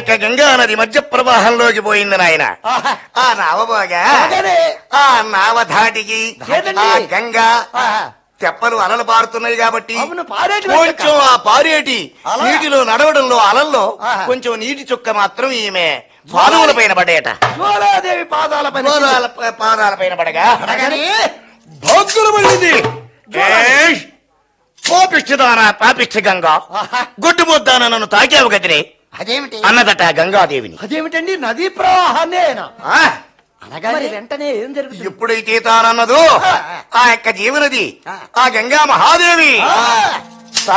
యొక్క గంగా నది మధ్య ప్రవాహంలోకి పోయింది నాయన ఆహా. ఆ నావబోగా అలాగనే. ఆ నావ ధాటికి ఏదండి? ఆ గంగా ఆహా. తెప్పలు అలలు పారుతున్నాయి కాబట్టి అవును, పారేటి కొంచెం ఆ పారేటి అలాగా? నీటిలో నడవడంలో అలల్లో ఆహా. కొంచెం నీటి చుక్క మాత్రం ఈమె పాదముల పైన పడేట జ్వాలాదేవి పాదాల పైన పాదాల పాదాల పైన పడగా పడగానే భక్తులు పడింది ఏయ్! పాపిష్టిదానా పాపిష్టి గంగా ఆహా. గుడ్డుముద్దాన నన్ను తాకావు గదిరే అదేమిటి అన్నదట గంగాదేవిని అదేమిటండి నదీ ప్రవాహాన్ని ఆయన ఆ, అనగానే వెంటనే ఏం జరుగుతుంది ఎప్పుడైతే తానన్నదో ఆ యొక్క జీవనది ఆ. ఆ గంగా మహాదేవి ఆ.